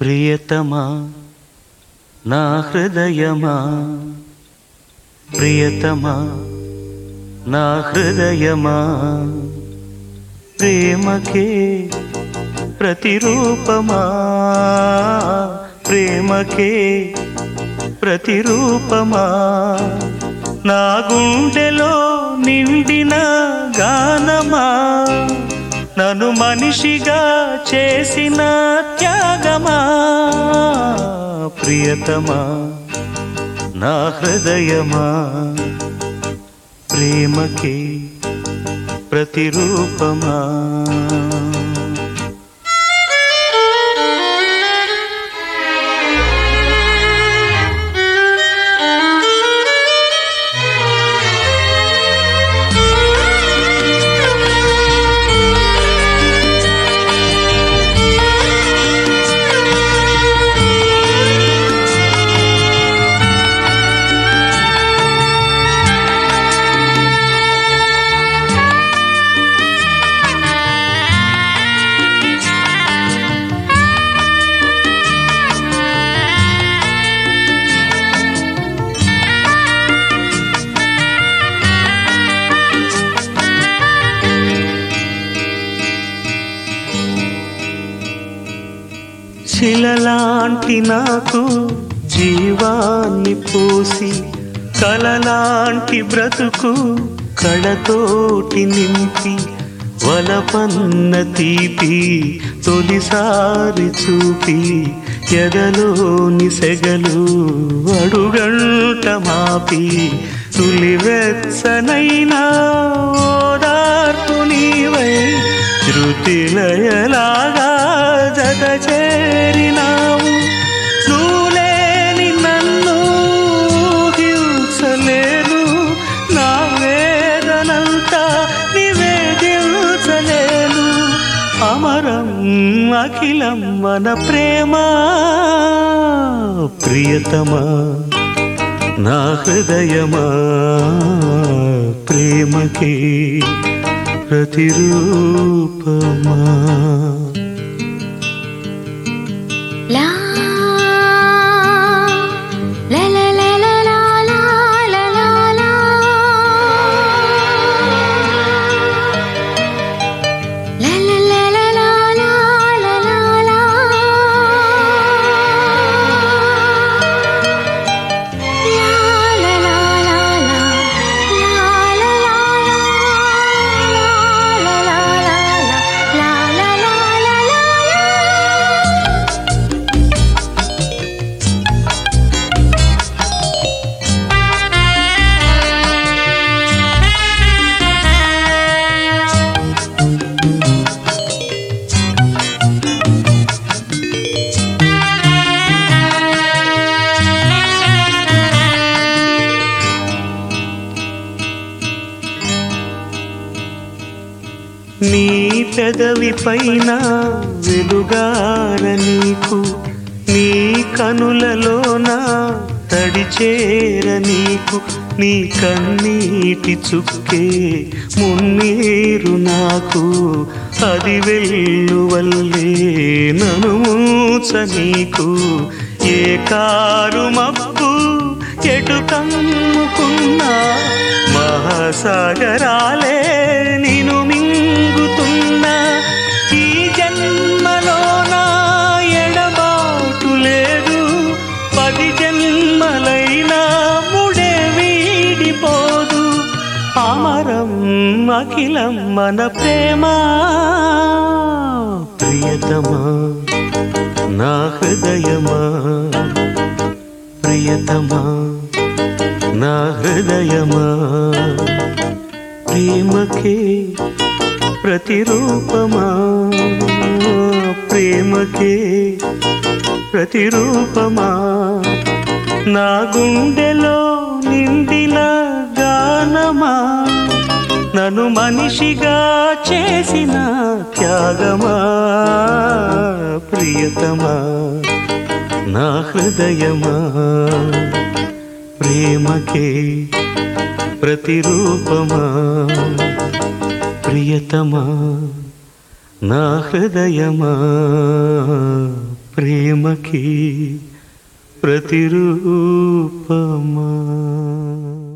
ప్రియతమా నా హృదయమా ప్రియతమా నా హృదయమా ప్రేమకే ప్రతిరూపమా ప్రేమకే ప్రతిరూపమా నా గుండెలో నిండిన గానమా నన్ను మనిషిగా చేసిన త్యాగమా ప్రియతమా నా హృదయమా ప్రేమకే ప్రతిరూపమా శిలలాంటి నాకు జీవాన్ని పోసి కలలాంటి బ్రతుకు కళతోటి నింపి వలపన్న తీపి తొలిసారి చూపి ఎదలోని సెగలు అడుగంట మాపి తులివెచ్చనైనా ఓదార్పు నీవై శృతిలయలాగా జత చేరినావు నువ్వులేని నన్ను హింసలేను నా వేదనంతా నివేదించలేను అమరం అఖిలం మన ప్రేమ ప్రియతమా నా హృదయమా ప్రేమకి ప్రతిరూపమా La la la la la la la la la la La la la la la la la la la La la la la la La la la la La la la la La la la la la నీ పెదవి పైన వెలుగార నీకు నీ కనులలోన తడిచేర నీకు నీ కన్నీటి చుక్కే మున్నీరు నాకు అది వెల్లువల్లే నను మూచ నీకు ఏ కారు మబ్బు ఎటు కమ్ముకున్నా మహాసాగరాలే నిను మింగుతున్నా ఈ జన్మలోన ఎడబాటు లేదు పది జన్మలైనా ముడే వీడిపోదు అమరం అఖిలం మన ప్రేమ ప్రియతమా నా హృదయమా ప్రియతమా నా హృదయమా ప్రేమకే ప్రతిరూపమా ప్రేమకే ప్రతిరూపమా నా గుండెలో నిండిన గానమా నన్ను మనిషిగా చేసిన త్యాగమా ప్రియతమా నా హృదయమా ప్రేమకే ప్రతిరూపమా ప్రియతమా నా హృదయమా ప్రేమకి ప్రతిరూపమా